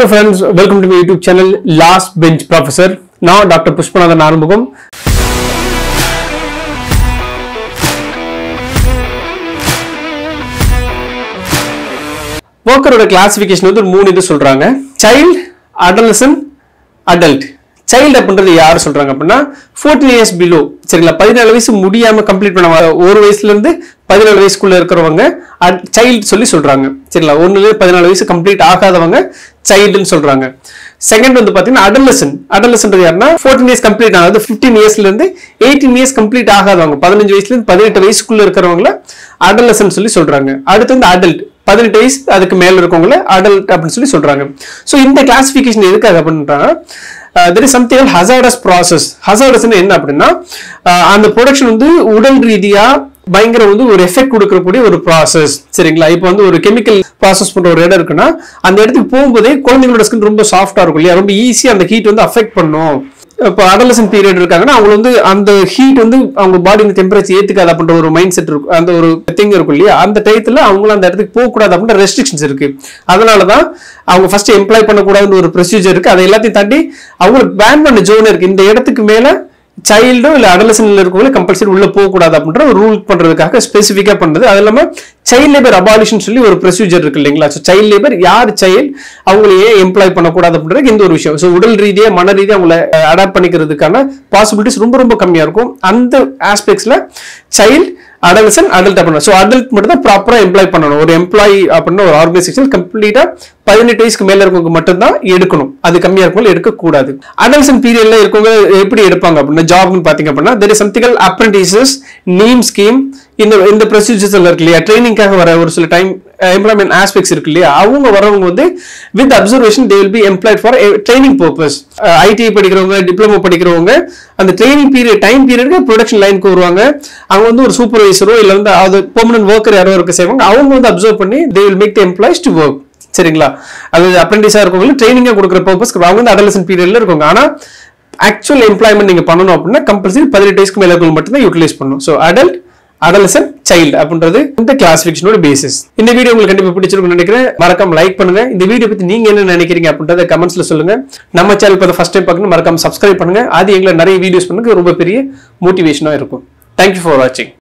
hello friends welcome to my YouTube channel last bench professor நான் doctor Pushpanathan Arumugam போக்கரோட classification வந்து ஒரு மூணு இது சொல்றாங்க சைல்ட் அடலசன் அடல்ட் சைல்டு அப்படின்றது யார் சொல்றாங்க அப்படின்னா ஃபோர்டீன் இயர்ஸ் பிலோ சரிங்களா பதினாலு வயசு முடியாம கம்ப்ளீட் பண்ண ஒரு வயசுல இருந்து பதினாலு வயசுக்குள்ள இருக்கிறவங்க சைல்டு சொல்லி சொல்றாங்க சரிங்களா ஒண்ணுல பதினாலு வயசு கம்ப்ளீட் ஆகாதவங்க சைல்டுன்னு சொல்றாங்க செகண்ட் வந்து பாத்தீங்கன்னா அடலசன் அடலசன்றது யாருன்னா ஃபோர்டீன் இயர்ஸ் கம்ப்ளீட் ஆகுது ஃபிஃப்டீன் இயர்ஸ்ல இருந்து எயிட்டீன் இயர்ஸ் கம்ப்ளீட் ஆகாதவங்க பதினஞ்சு வயசுல இருந்து பதினெட்டு வயசுக்குள்ள இருக்கிறவங்கள அடலசன் சொல்லி சொல்றாங்க அடுத்து வந்து அடல்ட் பதினெட்டு வயசு அதுக்கு மேல இருக்கவங்கள அடல்ட் அப்படின்னு சொல்லி சொல்றாங்க ஸோ இந்த கிளாசிஃபிகேஷன் எதுக்காக அப்படின்றாங்க there is something hazardous process hazardous என்ன அப்படின்னா அஹ் அந்த ப்ரொடக்ஷன் வந்து உடல் ரீதியா பயங்கர வந்து ஒரு எஃபெக்ட் கொடுக்கக்கூடிய ஒரு ப்ராசஸ் சரிங்களா இப்போ வந்து ஒரு கெமிக்கல் ப்ராசஸ் பண்ற ஒரு இடம் இருக்குன்னா அந்த இடத்துக்கு போகும்போதே குழந்தைங்களோட ஸ்கின் ரொம்ப சாஃப்டா இருக்கும் இல்லையா ரொம்ப ஈஸியா அந்த ஹீட் வந்து அஃபெக்ட் பண்ணும் இப்போ அடலசன் பீரியட் இருக்காங்கன்னா அவங்க வந்து அந்த ஹீட் வந்து அவங்க பாடி டெம்பரேச்சர் ஏத்துக்காது அப்படின்ற ஒரு மைண்ட் செட் இருக்கும் அந்த ஒரு திங் இருக்கும் இல்லையா அந்த டயத்துல அவங்களும் அந்த இடத்துக்கு போகக்கூடாது அப்படின்ற ரெஸ்ட்ரிக்ஷன்ஸ் இருக்கு அதனால தான் அவங்க ஃபர்ஸ்ட் எம்ப்ளாய் பண்ணக்கூடாதுன்னு ஒரு ப்ரொசீஜர் இருக்கு அதை எல்லாத்தையும் தாண்டி அவங்களுக்கு பேன் பண்ண ஜோன் இருக்கு இந்த இடத்துக்கு மேல சைல்டோ இல்ல அடலசன்ல இருக்கவங்கள கம்பல்சரி உள்ள போகக்கூடாது அப்படின்ற ஒரு ரூல் பண்றதுக்காக ஸ்பெசிஃபிக்கா பண்றது அது இல்லாம சைல்ட் லேபர் அபாலிஷன் சொல்லி ஒரு ப்ரொசீஜர் இருக்கு இல்லைங்களா ஸோ சைல்ட் லேபர் யார் சைல்ட் அவங்களை ஏன் எம்ப்ளாய் பண்ணக்கூடாது அப்படின்றது இந்த ஒரு விஷயம் ஸோ உடல் ரீதியா மன ரீதியா அவங்கள அடாப்ட் பண்ணிக்கிறதுக்கான பாசிபிலிட்டிஸ் ரொம்ப ரொம்ப கம்மியா இருக்கும் அந்த ஆஸ்பெக்ட்ஸ்ல சைல்ட் அடல்சன் அடல்ட் அப்படின்னா ஸோ அடல்ட் மட்டும் தான் ப்ராப்பரா எம்ப்ளாய் பண்ணணும் ஒரு எம்ப்ளாயி அப்படின்னா ஒரு ஆர்கனைசேஷன் கம்ப்ளீட்டா பதினெட்டு வயசுக்கு மேல இருக்கவங்க மட்டும்தான் எடுக்கணும் அது கம்மியா இருக்கவங்க எடுக்கக்கூடாது அடல்சன் பீரியட்ல இருக்கவங்க எப்படி எடுப்பாங்க அப்படின்னா ஜாப்னு பாத்தீங்க அப்படின்னா there is something apprentices NEEM scheme இந்த இந்த ப்ரொசீஜர்ஸ் எல்லாம் இருக்கு இல்லையா ட்ரைனிங்காக வர ஒரு சில டைம் எம்ப்ளாய்மெண்ட் ஆஸ்பெக்ட்ஸ் இருக்கு இல்லையா அவங்க வரவங்க வந்து with observation they will be employed for training purpose IT படிக்கிறவங்க டிப்ளமோ படிக்கிறவங்க அந்த ட்ரைனிங் பீரியட் டைம் பீரியடுக்கு ப்ரொடக்ஷன் லைனுக்கு வருவாங்க அவங்க வந்து ஒரு சூப்பர்வைசரோ இல்லை வந்து அது பெர்மனன்ட் ஒர்க்கர் யாரோ இருக்க செய்வாங்க அவங்க வந்து அப்சர்வ் பண்ணி they will make the employees to work சரிங்களா அது அப்ரெண்டிஸா இருக்கவங்க ட்ரைனிங்கா கொடுக்குற பர்பஸ் அவங்க வந்து அடலசன் பீரியட்ல இருக்காங்க ஆனா ஆக்சுவல் எம்ப்ளாய்மெண்ட் நீங்க பண்ணணும் அப்படின்னா கம்பல்சரி பதினெட்டு வயசுக்கு மேல இருக்கவங்க மட்டும் தான் யூட்டிலைஸ் பண்ணணும் ஸோ அடல்ட் அடலசன் சைல்டு அப்படின்றது இந்த கிளாசிபிகேஷனோட பேசிஸ் இந்த வீடியோ உங்களுக்கு கண்டிப்பா பிடிச்சிருக்கும்னு நினைக்கிறேன் மறக்காம லைக் பண்ணுங்க இந்த வீடியோ பத்தி நீங்க என்ன நினைக்கிறீங்க அப்படின்றத கமெண்ட்ஸ்ல சொல்லுங்க நம்ம சேனல் இப்போ ஃபர்ஸ்ட் டைம் பார்க்கணும் மறக்காம சப்ஸ்கிரைப் பண்ணுங்க அது எங்களை நிறைய வீடியோஸ் பண்ணுங்க ரொம்ப பெரிய மோட்டிவேஷனா இருக்கும் தேங்க்யூ ஃபார் வாட்சிங்